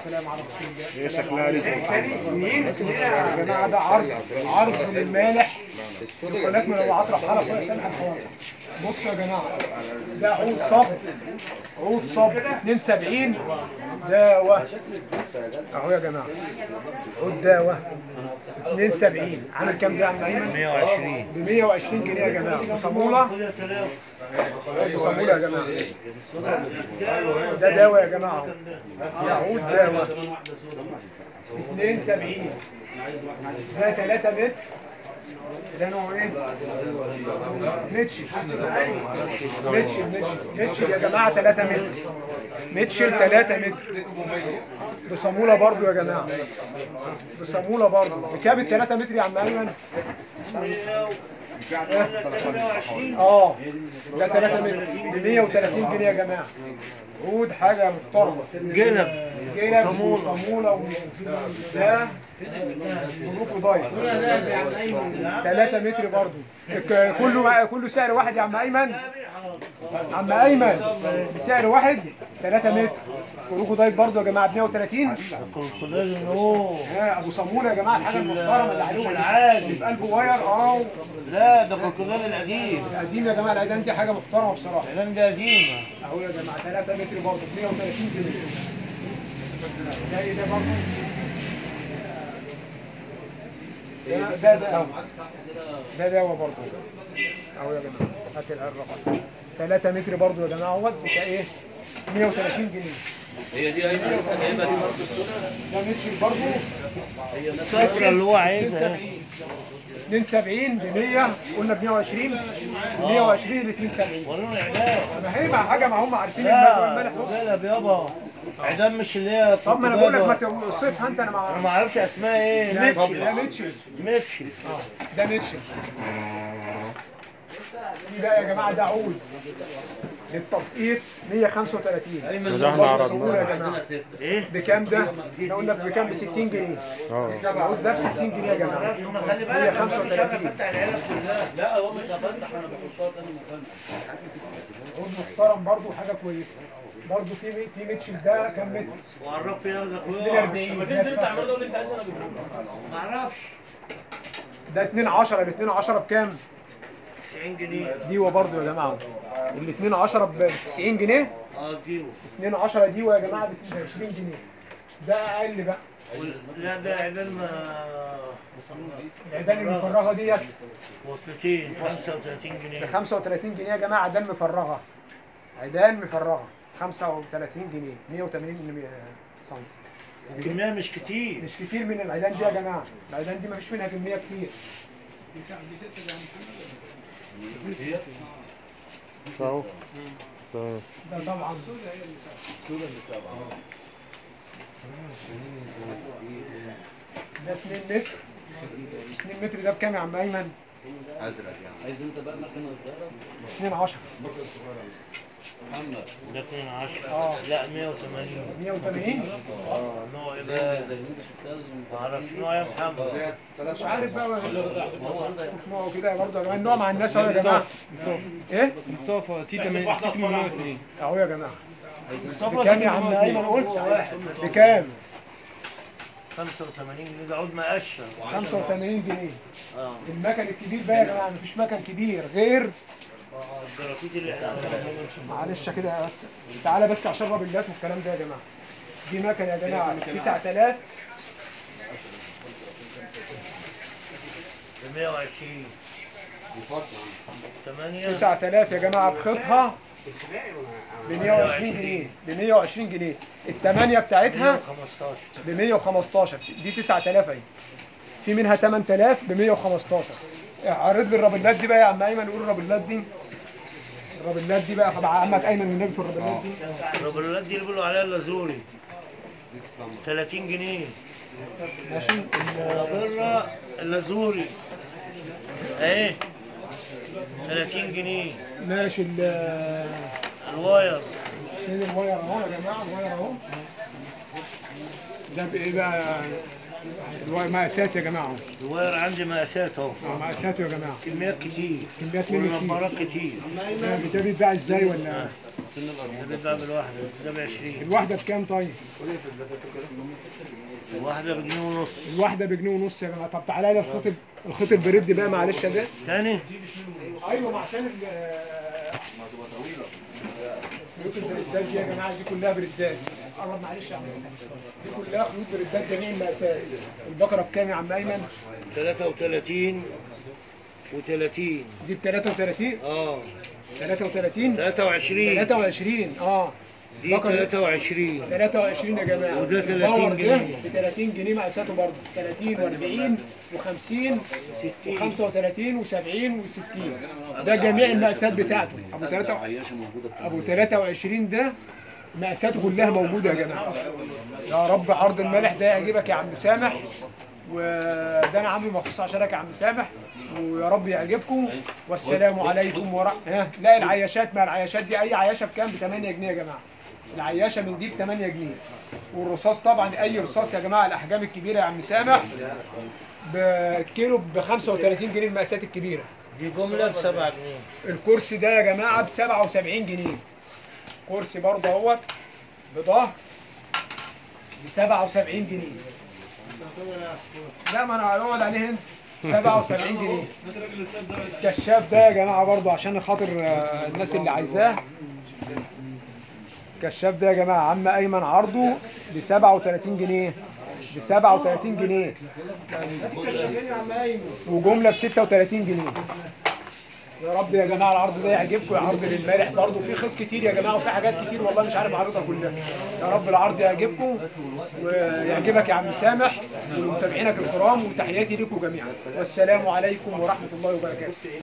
والسلام على رسول الله هي شكلها رزق مين؟ يا جماعه ده عرض عرض للمالح يقول من ابو عطرة حلقه ولا سامح الحوار بصوا يا جماعه ده عود صب عود صب 72 دواء اهو يا جماعه عود دواء 72 عامل كام ده يا عم ايمن؟ 120 ب 120 جنيه يا جماعه بصاموله بصاموله يا جماعه ده دواء يا جماعه يعود دواء 72 ده 3 متر ده نوع ايه؟ ميتشل ميتشل ميتشل ميتشل يا جماعه 3 متر ميتشل 3 متر بصاموله برضو يا جماعه بصاموله برضو بكام ال 3 متر يا عم ايمن؟ اه ده 3 متر ب 130 جنيه يا جماعه عود حاجه محترمه جلب جلب وصاموله وفي ده مبروك ضايع 3 متر برضو ك- كله كله سعر واحد يا عم ايمن عم ايمن بسعر واحد 3 متر مبروك ضايع برضو يا جماعه ب 130 خلال النور ها ابو صاموله يا جماعه الحاجه المحترمه اللي عليه العادي. اللي في قلبه واير اه لا ده الخلال القديم القديم يا جماعه العيدان دي حاجه محترمه بصراحه الاعلان ده قديمه اهو يا جماعه 3 متر برضه ب 130 جنيه ده ايه ده برضه ده ده ده اهو ده دواء برضه اهو يا جماعه هات الرقم 3 متر برضه يا جماعه اهوت بتاع ايه 130 جنيه هي دي ايمن انت جايبها دي برضه السنه ده متر برضه الصفرة اللي هو عايزها 72 ب 100 قلنا ب 120 ب 120 ل 72 ورينا الاعلان ما هي مع حاجه ما هم عارفين لا الملح بص جلب يابا اعلان مش اللي هي طب ما انا بقول لك ما كنت توصفها انت انا انا مع ما اعرفش اسمها ايه ده ميتشل ميتشل ميتشل ده ميتشل دي بقى يا جماعه ده عود للتسقيط 135 ايمن ده احنا عربي. صورة يا جماعه ايه بكام ده؟ احنا قلنا بكام ب 60 جنيه العود ده ب 60 جنيه يا جماعه ما خلي بالك أنا مش 135. هفتح العيله كلها لا هو مش هفتح انا بحطها تاني مكان عود محترم برضه حاجه كويسه برضه في في ميتشل ده كام متر؟ وعرف فيها يا اخويا 42 ما تنزل تعمل ده اللي انت عايز انا اجيبه ما اعرفش ده 2 10 ال 2 10 بكام؟ 90 جنيه ديوه برضه يا جماعه ال 2 10 ب 90 جنيه اه ديو 2 10 ديوه يا جماعه ب 20 جنيه ده اقل بقى وال- لا ده اعلان ما العيدان المفرغه ديت وصلتين 35 ب جنيه 35 جنيه يا جماعه عيدان مفرغه عيدان مفرغه 35 جنيه 180 سم الكميه مش كتير مش كتير من العيدان دي يا جماعه العيدان دي ما فيش منها كميه كتير اهو تمام. ده طبعا ده 2 متر 2 متر ده بكام يا عم ايمن؟ عايز انت بقى مكنه صغيره 2 10 محمد ده 2 10 اه لا 180 180 اه نوع ايه بقى ده زي اللي انت شفتها ما اعرفش نوع يا محمد مش عارف بقى ما هو عندك شوف نوعه كده برضه يا جماعه النوع مع الناس اهو يا جماعه ايه؟ الصافة تي 8 تي 802 اهو يا جماعه الصافة بكام يا عم ايمن قلت؟ بكام؟ 85 جنيه ده عود مقشر 85 جنيه اه المكن الكبير بقى يا جماعه مفيش مكن كبير غير الجرافيت اللي احنا معلش كده بس تعالى بس عشان الرابلات والكلام ده يا جماعه دي مكن يا جماعه 9000 ب 120 8 9000 يا جماعه بخيطها ب 120 جنيه ب 120 جنيه الثمانيه بتاعتها 15 ب 115 دي 9000 اهي في منها 8000 ب 115 عرض لي الرابلات دي بقى يا عم ايمن قول الرابلات دي الرابلات دي بقى طبعا عمك ايمن النبي في الرابلات دي الرابلات دي اللي بيقولوا عليها اللازوري 30 جنيه ماشي ال- الرابلة اللازوري اهي 30 جنيه ماشي ال- الواير فين الواير اهو يا جماعه الواير اهو ده بايه بقى الوا- مقاسات يا جماعه الواير عندي مقاسات اهو اه مقاسات يا جماعه كميات كتير كميات منه كتير. والنبارات كتير ده ده بيتباع ازاي ولا ده بيتباع بالواحدة ده ب 20 الواحده بكام طيب؟ الواحدة بجنيه ونص الواحده بجنيه ونص يا جماعه طب تعالى لي الخيط الخيط البريد بقى معلش يا ده تاني ايوه ما عشان ال خيوط البريدات دي يا جماعه دي كلها بريدات قرب معلش يا عم دي كلها خيوط بريدات جميع المقاسات البقره بكام يا عم ايمن؟ 33 و30 دي ب 33 اه 33 23 23 اه دي بقرة 23 23 يا جماعه وده 30 الباور ده جنيه. ب 30 جنيه مقاساته برضه 30 و40 و50 و35 و70 و60 ده جميع المقاسات بتاعته ابو 3 عياشه موجوده بتاع ابو 23 ده مقاساته كلها موجوده يا جماعه يا رب عرض الملح ده يعجبك يا عم سامح وده انا عامله مخصوص عشانك يا عم سامح ويا رب يعجبكم والسلام عليكم ورحمه ها لا العياشات ما العياشات دي اي عياشه بكام ب 8 جنيه يا جماعه العياشه من دي ب 8 جنيه والرصاص طبعا اي رصاص يا جماعه الاحجام الكبيره يا عم سامح بكيلو ب 35 جنيه المقاسات الكبيره دي جملة ب 7 جنيه الكرسي ده يا جماعه ب 77 جنيه كرسي برضه اهوت بظهر ب 77 جنيه لا ما انا هقعد عليه انت 77 جنيه الكشاف ده يا جماعه برضه عشان خاطر آه، الناس اللي عايزاه الكشاف ده يا جماعه عم ايمن عرضه ب 37 جنيه ب 37 جنيه وجمله ب 36 جنيه يا رب يا جماعه العرض ده يعجبكم عرض للمالح برضه في خيط كتير يا جماعه وفي حاجات كتير والله مش عارف اعرضها كلها يا رب العرض يعجبكم ويعجبك يا عم سامح ولمتابعينك الكرام وتحياتي لكم جميعا والسلام عليكم ورحمه الله وبركاته